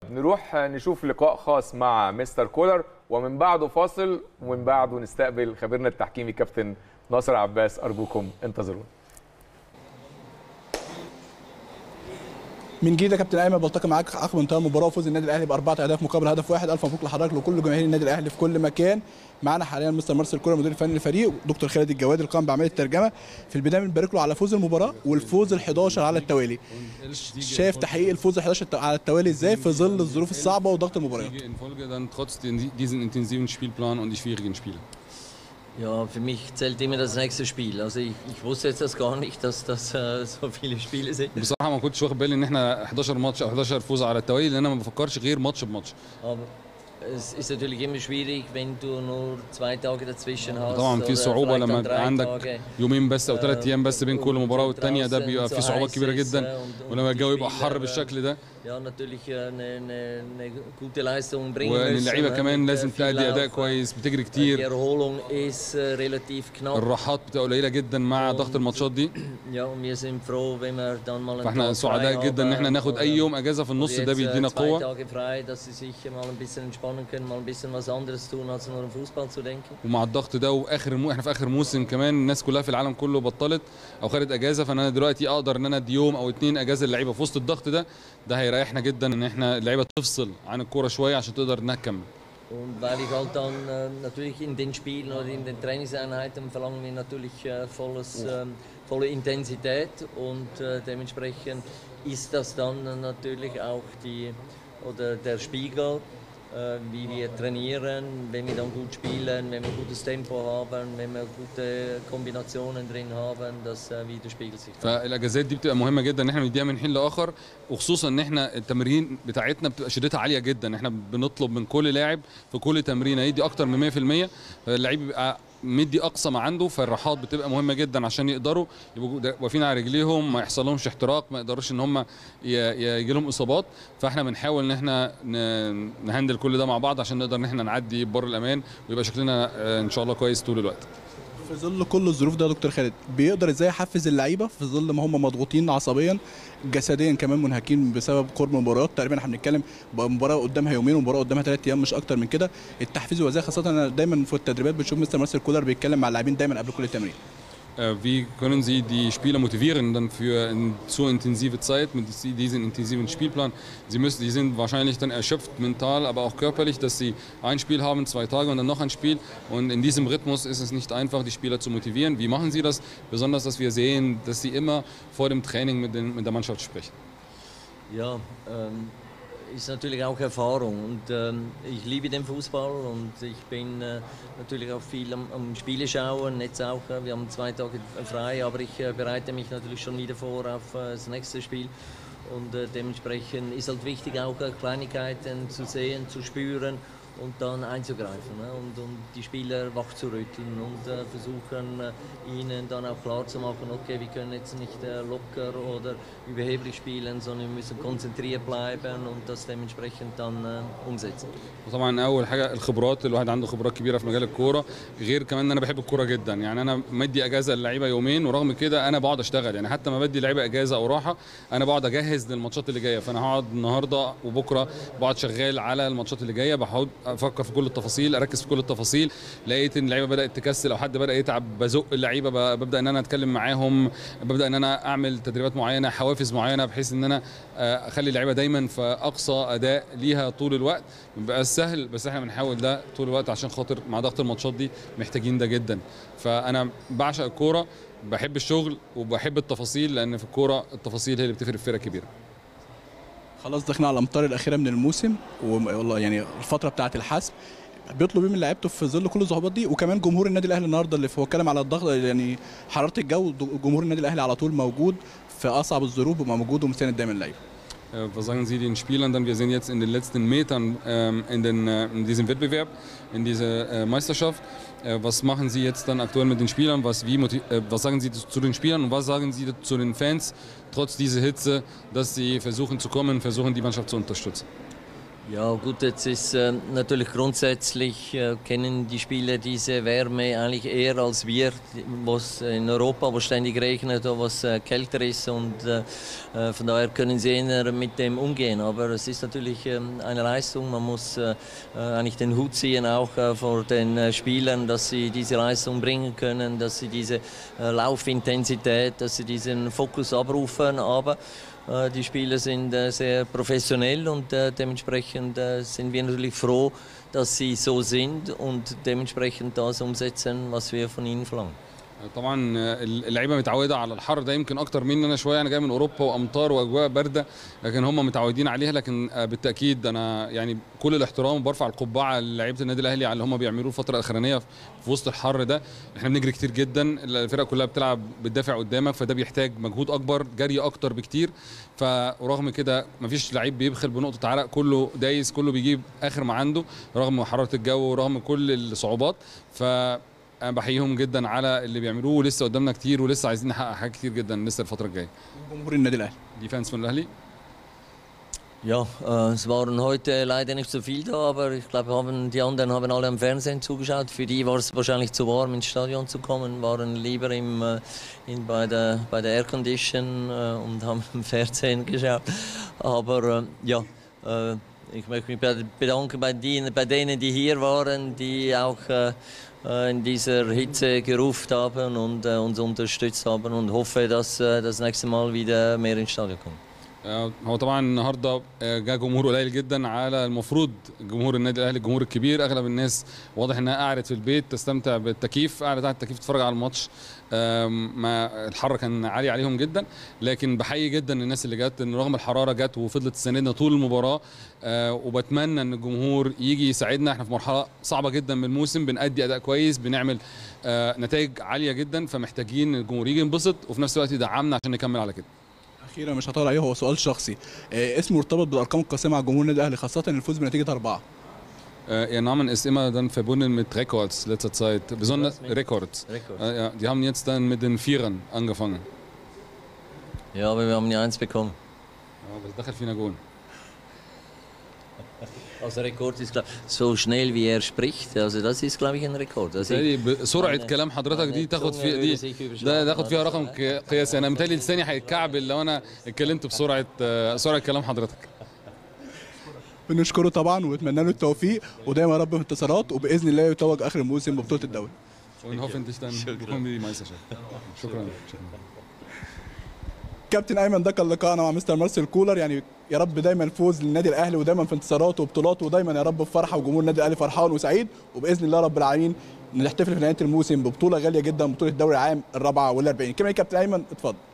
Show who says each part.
Speaker 1: نروح نشوف لقاء خاص مع مستر كولر ومن بعده فاصل ومن بعده نستقبل خبيرنا التحكيمي كابتن ناصر عباس ارجوكم انتظرونا
Speaker 2: من جديد يا كابتن ايمن بلتقي معاك عقب انتهاء المباراه وفوز النادي الاهلي باربعه اهداف مقابل هدف واحد الف مبروك لحضرتك لكل جماهير النادي الاهلي في كل مكان معانا حاليا مستر مارسيل كولر مدير الفني للفريق دكتور خالد الجواد القائم باعمال الترجمه في البدايه بنبارك له على فوز المباراه والفوز ال11 على التوالي شايف تحقيق الفوز ال11 على التوالي ازاي في ظل الظروف الصعبه وضغط المباريات
Speaker 3: Siege in Folge dann trotz den, diesen intensiven Spielplan und die schwierigen Spiele.
Speaker 4: Ja, für mich zählt immer das nächste Spiel. Also ich, ich wusste jetzt das gar nicht, dass das äh, so viele Spiele sind.
Speaker 3: بصراحه ما كنتش واخد بالي ان احنا 11 ماتش او 11 فوز على التوالي لان انا ما بفكرش غير ماتش بماتش
Speaker 4: Aber es ist natürlich immer schwierig, wenn du nur zwei Tage dazwischen hast.
Speaker 3: طبعا في
Speaker 4: oder
Speaker 3: صعوبه
Speaker 4: vielleicht
Speaker 3: لما
Speaker 4: dann
Speaker 3: يبقى
Speaker 4: drei
Speaker 3: عندك
Speaker 4: Tage.
Speaker 3: يومين بس او ثلاث
Speaker 4: آه،
Speaker 3: ايام بس بين كل مباراه والتانيه ده
Speaker 4: draußen
Speaker 3: بيبقى
Speaker 4: so
Speaker 3: فيه صعوبات
Speaker 4: heiß
Speaker 3: كبيره
Speaker 4: ist,
Speaker 3: جدا
Speaker 4: und- und
Speaker 3: ولما
Speaker 4: die
Speaker 3: الجو يبقى حر
Speaker 4: Spieler,
Speaker 3: بالشكل ده
Speaker 4: Ja, natürlich äh, eine, eine, eine gute Leistung bringen
Speaker 3: وان
Speaker 4: müssen.
Speaker 3: اللعيبه
Speaker 4: ne,
Speaker 3: كمان
Speaker 4: mit, äh,
Speaker 3: لازم
Speaker 4: viel
Speaker 3: تأدي اداء
Speaker 4: Laufen.
Speaker 3: كويس بتجري
Speaker 4: Äh, Die
Speaker 3: كتير
Speaker 4: Erholung ist äh, relativ knapp.
Speaker 3: الراحات بتبقى قليله جدا مع ضغط الماتشات دي
Speaker 4: Ja, und wir sind froh, wenn wir dann mal einen
Speaker 3: فاحنا
Speaker 4: Tag frei
Speaker 3: سعداء جدا ان احنا
Speaker 4: haben
Speaker 3: ناخد اي
Speaker 4: oder-
Speaker 3: يوم اجازه في النص
Speaker 4: oder
Speaker 3: ده
Speaker 4: jetzt, äh,
Speaker 3: بيدينا
Speaker 4: zwei
Speaker 3: قوه
Speaker 4: Tage frei, dass sie sich mal ein bisschen entspannen können, mal ein bisschen was anderes tun, als nur an Fußball zu denken.
Speaker 3: ومع الضغط ده واخر مو... احنا في اخر موسم كمان الناس كلها في العالم كله بطلت او خدت اجازه فانا دلوقتي اقدر ان انا ادي يوم او اتنين اجازه للعيبه في وسط الضغط ده ده هيريحنا جدا ان احنا اللعيبه تفصل عن الكوره شويه عشان تقدر انها تكمل
Speaker 4: Und weil ich halt dann äh, natürlich in den Spielen oder in den Trainingseinheiten verlangen wir natürlich äh, volles, ähm, volle Intensität und äh, dementsprechend ist das dann natürlich auch die oder der Spiegel, äh, wie wir trainieren, wenn wir dann gut spielen, wenn wir gutes Tempo haben, wenn wir gute Kombinationen drin haben, das äh, widerspiegelt sich. dann.
Speaker 3: فالاجازات دي بتبقى مهمه جدا ان احنا نديها من حين لاخر وخصوصا ان احنا التمرين بتاعتنا بتبقى شدتها عاليه جدا احنا بنطلب من كل لاعب في كل تمرينه يدي اكتر من 100% فاللعيب بيبقى مدي اقصى ما عنده فالراحات بتبقى مهمه جدا عشان يقدروا يبقوا دا- واقفين على رجليهم ما يحصل لهمش احتراق ما يقدروش ان هم يجي لهم اصابات فاحنا بنحاول ان احنا ن- نهندل كل ده مع بعض عشان نقدر ان احنا نعدي بر الامان ويبقى شكلنا آه، ان شاء الله كويس طول الوقت
Speaker 2: في ظل كل الظروف ده يا دكتور خالد بيقدر ازاي يحفز اللعيبه في ظل ما هم مضغوطين عصبيا جسديا كمان منهكين بسبب قرب المباريات تقريبا احنا بنتكلم بقى مباراه قدامها يومين ومباراه قدامها ثلاث ايام مش اكتر من كده التحفيز هو ازاي خاصه انا دايما في التدريبات بنشوف مستر مارسيل كولر بيتكلم مع اللاعبين دايما قبل كل تمرين
Speaker 3: Äh, Wie können Sie die Spieler motivieren dann für eine so intensive Zeit mit diesem intensiven Spielplan? Sie müssen, die sind wahrscheinlich dann erschöpft mental, aber auch körperlich, dass sie ein Spiel haben, zwei Tage und dann noch ein Spiel. Und in diesem Rhythmus ist es nicht einfach, die Spieler zu motivieren. Wie machen Sie das? Besonders, dass wir sehen, dass Sie immer vor dem Training mit, den, mit der Mannschaft sprechen.
Speaker 4: Ja, ähm, ist natürlich auch Erfahrung und ähm, ich liebe den Fußball und ich bin äh, natürlich auch viel am, am Spiele schauen, jetzt auch, äh, wir haben zwei Tage frei, aber ich äh, bereite mich natürlich schon wieder vor auf äh, das nächste Spiel und äh, dementsprechend ist halt wichtig auch äh, Kleinigkeiten zu sehen, zu spüren und dann einzugreifen ne? und, und die Spieler wach zu rütteln und äh, versuchen äh, ihnen dann auch klar zu machen, okay, wir können jetzt nicht äh, locker oder überheblich spielen, sondern wir müssen konzentriert bleiben und das dementsprechend dann äh, umsetzen.
Speaker 3: وطبعا اول حاجه الخبرات الواحد عنده خبرات كبيره في مجال الكوره غير كمان ان انا بحب الكوره جدا يعني انا مدي اجازه للعيبه يومين ورغم كده انا بقعد اشتغل يعني حتى ما بدي لعيبه اجازه او راحه انا بقعد اجهز للماتشات اللي جايه فانا هقعد النهارده وبكره بقعد شغال على الماتشات اللي جايه بحاول افكر في كل التفاصيل اركز في كل التفاصيل لقيت ان اللعيبه بدات تكسل او حد بدا يتعب بزق اللعيبه ب- ببدا ان انا اتكلم معاهم ببدا ان انا اعمل تدريبات معينه حوافز معينه بحيث ان انا آه، اخلي اللعيبه دايما في اقصى اداء ليها طول الوقت ما بقاش سهل بس احنا بنحاول ده طول الوقت عشان خاطر مع ضغط الماتشات دي محتاجين ده جدا فانا بعشق الكوره بحب الشغل وبحب التفاصيل لان في الكوره التفاصيل هي اللي بتفرق في فرق كبيره
Speaker 2: خلاص دخلنا على الامتار الاخيره من الموسم والله يعني الفتره بتاعه الحسم بيطلب ايه من لعيبته في ظل كل الصعوبات دي وكمان جمهور النادي الاهلي النهارده اللي هو اتكلم على الضغط يعني حراره الجو جمهور النادي الاهلي على طول موجود في اصعب الظروف بيبقى موجود ومساند دايما اللعيبه
Speaker 3: Äh, Was sagen Sie den Spielern dann? Wir sind jetzt in den letzten Metern ähm, in, den, äh, in diesem Wettbewerb, in dieser äh, Meisterschaft. Äh, was machen Sie jetzt dann aktuell mit den Spielern? Was, wie, motiv- äh, was sagen Sie zu den Spielern und was sagen Sie zu den Fans, trotz dieser Hitze, dass sie versuchen zu kommen, versuchen die Mannschaft zu unterstützen?
Speaker 4: Ja gut, jetzt ist äh, natürlich grundsätzlich äh, kennen die Spieler diese Wärme eigentlich eher als wir, was in Europa, wo ständig regnet oder was äh, kälter ist und äh, äh, von daher können sie eher mit dem umgehen. Aber es ist natürlich ähm, eine Leistung, man muss äh, äh, eigentlich den Hut ziehen auch äh, vor den äh, Spielern, dass sie diese Leistung bringen können, dass sie diese äh, Laufintensität, dass sie diesen Fokus abrufen, aber äh, Die Spieler sind äh, sehr professionell und äh, dementsprechend äh, sind wir natürlich froh, dass sie so sind und dementsprechend das umsetzen, was wir von ihnen verlangen.
Speaker 3: طبعا اللعيبه متعوده على الحر ده يمكن اكتر مني انا شويه انا جاي من اوروبا وامطار واجواء بارده لكن هم متعودين عليها لكن بالتاكيد انا يعني كل الاحترام وبرفع القبعه للعيبه النادي الاهلي على اللي هم بيعملوه الفتره الاخرانيه في وسط الحر ده احنا بنجري كتير جدا الفرق كلها بتلعب بتدافع قدامك فده بيحتاج مجهود اكبر جري اكتر بكتير فرغم كده مفيش لعيب بيبخل بنقطه عرق كله دايس كله بيجيب اخر ما عنده رغم حراره الجو ورغم كل الصعوبات ف انا بحييهم جدا على اللي بيعملوه ولسه قدامنا كتير ولسه عايزين نحقق حاجات كتير جدا لسه الفتره الجايه
Speaker 2: جمهور النادي الاهلي
Speaker 3: دي فانس من الاهلي
Speaker 4: Ja, äh, es waren heute leider nicht so viel da, aber ich glaube, haben, die anderen haben alle am Fernsehen zugeschaut. Für die war es wahrscheinlich zu warm ins Stadion zu kommen, waren lieber im, äh, in, bei der, bei der Aircondition äh, und haben im Fernsehen geschaut. Aber äh, ja, äh, ich möchte mich be- bedanken bei, die, bei denen, die hier waren, die auch äh, äh, in dieser Hitze gerufen haben und äh, uns unterstützt haben und hoffe, dass äh, das nächste Mal wieder mehr ins Stadion kommt.
Speaker 3: آه، هو طبعا النهارده آه، جه جمهور قليل جدا على المفروض جمهور النادي الاهلي الجمهور الكبير اغلب الناس واضح انها قعدت في البيت تستمتع بالتكييف قاعده تحت التكييف تتفرج على الماتش آم، ما الحر كان عالي عليهم جدا لكن بحيي جدا الناس اللي جت ان رغم الحراره جت وفضلت تساندنا طول المباراه آه، وبتمنى ان الجمهور يجي يساعدنا احنا في مرحله صعبه جدا من الموسم بنأدي اداء كويس بنعمل آه، نتائج عاليه جدا فمحتاجين الجمهور يجي ينبسط وفي نفس الوقت يدعمنا عشان نكمل على كده
Speaker 2: اخيرا مش هطول عليه هو سؤال شخصي آه، اسمه مرتبط بالارقام القاسمه على جمهور النادي الاهلي خاصه الفوز بنتيجه اربعه
Speaker 3: Äh, Ihr Name ist immer dann verbunden mit Records letzter Zeit, besonders
Speaker 4: mit
Speaker 3: Records.
Speaker 4: Records.
Speaker 3: Äh, ja, die haben jetzt dann mit den Vierern angefangen.
Speaker 4: Ja, aber wir haben ja eins bekommen.
Speaker 3: Ja, das دخل فينا جون.
Speaker 4: Also Rekord ist glaub, so schnell wie er spricht, also das ist glaube ich ein Rekord. Also
Speaker 3: بالتالي بسرعة
Speaker 4: meine-
Speaker 3: كلام حضرتك دي
Speaker 4: meine
Speaker 3: تاخد
Speaker 4: Zunge
Speaker 3: في
Speaker 4: würde
Speaker 3: دي
Speaker 4: sich überschlagen.
Speaker 3: ده تاخد فيها رقم ك- قياسي انا متهيألي لساني هيتكعبل لو انا اتكلمت بسرعة آه، سرعة كلام حضرتك.
Speaker 2: بنشكره طبعا ونتمنى له التوفيق ودايما يا رب في انتصارات وباذن الله يتوج اخر الموسم ببطوله الدوري
Speaker 3: Und hoffentlich dann bekommen wir die Meisterschaft. شكرا.
Speaker 2: كابتن ايمن ده كان لقائنا مع مستر مارسيل كولر يعني يا رب دايما الفوز للنادي الاهلي ودايما في انتصاراته وبطولاته ودايما يا رب في فرحه وجمهور النادي الاهلي فرحان وسعيد وباذن الله رب العالمين نحتفل في نهايه الموسم ببطوله غاليه جدا بطوله الدوري العام الرابعه والاربعين كما كابتن ايمن اتفضل